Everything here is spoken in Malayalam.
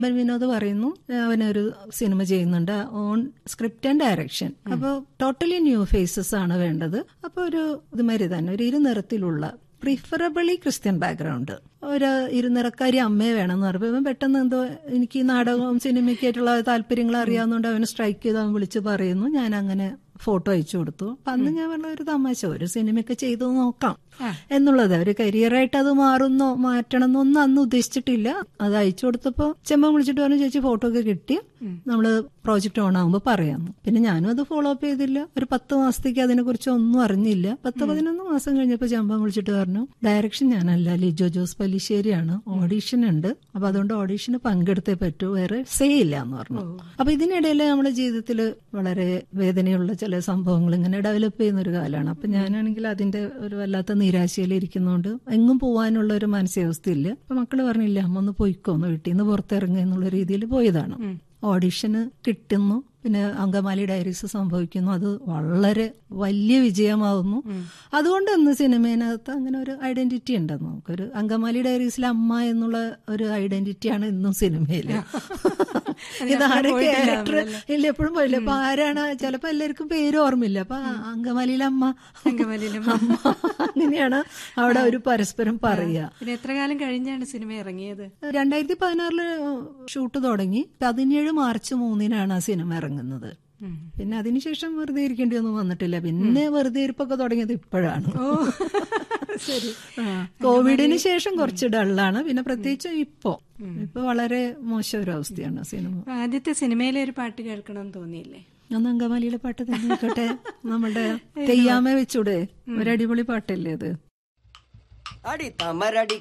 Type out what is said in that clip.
ബൻ വിനോദ് പറയുന്നു അവനൊരു സിനിമ ചെയ്യുന്നുണ്ട് ഓൺ സ്ക്രിപ്റ്റ് ആൻഡ് ഡയറക്ഷൻ അപ്പോൾ ടോട്ടലി ന്യൂ ഫേസസ് ആണ് വേണ്ടത് അപ്പോൾ ഒരു ഇതുമാതിരി തന്നെ ഒരു ഇരുനിറത്തിലുള്ള പ്രിഫറബിളി ക്രിസ്ത്യൻ ബാക്ക്ഗ്രൗണ്ട് ഒരു ഇരുനിറക്കാരി അമ്മയെ വേണമെന്ന് പറഞ്ഞപ്പോൾ ഇവൻ പെട്ടെന്ന് എന്തോ എനിക്ക് ഈ നാടകവും സിനിമയ്ക്കായിട്ടുള്ള താല്പര്യങ്ങൾ അറിയാവുന്നതുകൊണ്ട് അവന് സ്ട്രൈക്ക് ചെയ്ത് അവൻ വിളിച്ച് പറയുന്നു ഞാൻ അങ്ങനെ ഫോട്ടോ അയച്ചു കൊടുത്തു അപ്പൊ അന്ന് ഞാൻ പറഞ്ഞ ഒരു തമാശ ഒരു സിനിമയൊക്കെ ചെയ്തു നോക്കാം എന്നുള്ളത് ഒരു കരിയറായിട്ട് അത് മാറുന്നോ മാറ്റണം എന്നൊന്നും അന്ന് ഉദ്ദേശിച്ചിട്ടില്ല അത് അയച്ചു കൊടുത്തപ്പോ ചെമ്മ വിളിച്ചിട്ട് പറഞ്ഞു ചേച്ചി ഫോട്ടോ ഒക്കെ കിട്ടി നമ്മള് പ്രോജക്റ്റ് ഓൺ ആകുമ്പോൾ പറയാമെന്ന് പിന്നെ ഞാനും അത് ഫോളോ അപ്പ് ചെയ്തില്ല ഒരു പത്ത് മാസത്തേക്ക് അതിനെ കുറിച്ച് ഒന്നും അറിഞ്ഞില്ല പത്ത് പതിനൊന്ന് മാസം കഴിഞ്ഞപ്പോൾ ചെമ്പം വിളിച്ചിട്ട് പറഞ്ഞു ഡയറക്ഷൻ ഞാനല്ല ലിജോ ജോസ് പല്ലിശ്ശേരിയാണ് ഓഡീഷൻ ഉണ്ട് അപ്പൊ അതുകൊണ്ട് ഓഡീഷന് പങ്കെടുത്തേ പറ്റൂ വേറെ സേ ഇല്ല എന്ന് പറഞ്ഞു അപ്പൊ ഇതിനിടയിൽ നമ്മുടെ ജീവിതത്തിൽ വളരെ വേദനയുള്ള ചില സംഭവങ്ങൾ ഇങ്ങനെ ഡെവലപ്പ് ചെയ്യുന്ന ഒരു കാലമാണ് അപ്പൊ ഞാനാണെങ്കിൽ അതിന്റെ ഒരു വല്ലാത്ത നിരാശയിൽ ഇരിക്കുന്നതുകൊണ്ട് എങ്ങും പോകാനുള്ള ഒരു മാനസികാവസ്ഥയില്ല അപ്പൊ മക്കള് പറഞ്ഞില്ല അമ്മ ഒന്ന് പോയിക്കോന്ന് വീട്ടിൽ നിന്ന് പുറത്തിറങ്ങുക എന്നുള്ള രീതിയിൽ പോയതാണ് ഓഡിഷന് കിട്ടുന്നു പിന്നെ അങ്കമാലി ഡയറീസ് സംഭവിക്കുന്നു അത് വളരെ വലിയ വിജയമാവുന്നു അതുകൊണ്ട് ഇന്ന് സിനിമേനകത്ത് അങ്ങനെ ഒരു ഐഡന്റിറ്റി ഉണ്ട് നമുക്കൊരു അങ്കമാലി ഡയറീസിലെ അമ്മ എന്നുള്ള ഒരു ഐഡന്റിറ്റിയാണ് ഇന്നും സിനിമയില് ഇതാണ് ക്യാരക്ടർ ഇല്ല എപ്പോഴും പോയില്ല അപ്പൊ ആരാണ് ചിലപ്പോ എല്ലാവർക്കും പേര് ഓർമ്മയില്ല അപ്പൊ അങ്കമാലിയിലെ അമ്മ അമ്മ അങ്ങനെയാണ് അവിടെ ഒരു പരസ്പരം പറയുക പിന്നെ എത്ര കാലം കഴിഞ്ഞാണ് സിനിമ ഇറങ്ങിയത് രണ്ടായിരത്തി പതിനാറില് ഷൂട്ട് തുടങ്ങി പതിനേഴ് മാർച്ച് മൂന്നിനാണ് ആ സിനിമ ഇറങ്ങുന്നത് പിന്നെ അതിനുശേഷം വെറുതെ ഇരിക്കേണ്ടി ഒന്നും വന്നിട്ടില്ല പിന്നെ വെറുതെ ഇരിപ്പൊക്കെ തുടങ്ങിയത് ഇപ്പോഴാണ് ശരി ആ, കോവിഡിന് ശേഷം കുറച്ച് ഡള്ളാണ് പിന്നെ പ്രത്യേകിച്ചും ഇപ്പോ ഇപ്പൊ വളരെ മോശം ഒരു അവസ്ഥയാണ് സിനിമ അപ്പൊ ആദ്യത്തെ സിനിമയിലെ ഒരു പാട്ട് കേൾക്കണമെന്ന് തോന്നിയില്ലേ ഒന്ന് അങ്കമാലിയിലെ പാട്ട് തന്നെ നോക്കട്ടെ നമ്മുടെ തെയ്യാമ വെച്ചൂടെ ഒരു അടിപൊളി പാട്ടല്ലേ അത് അടി തമരടി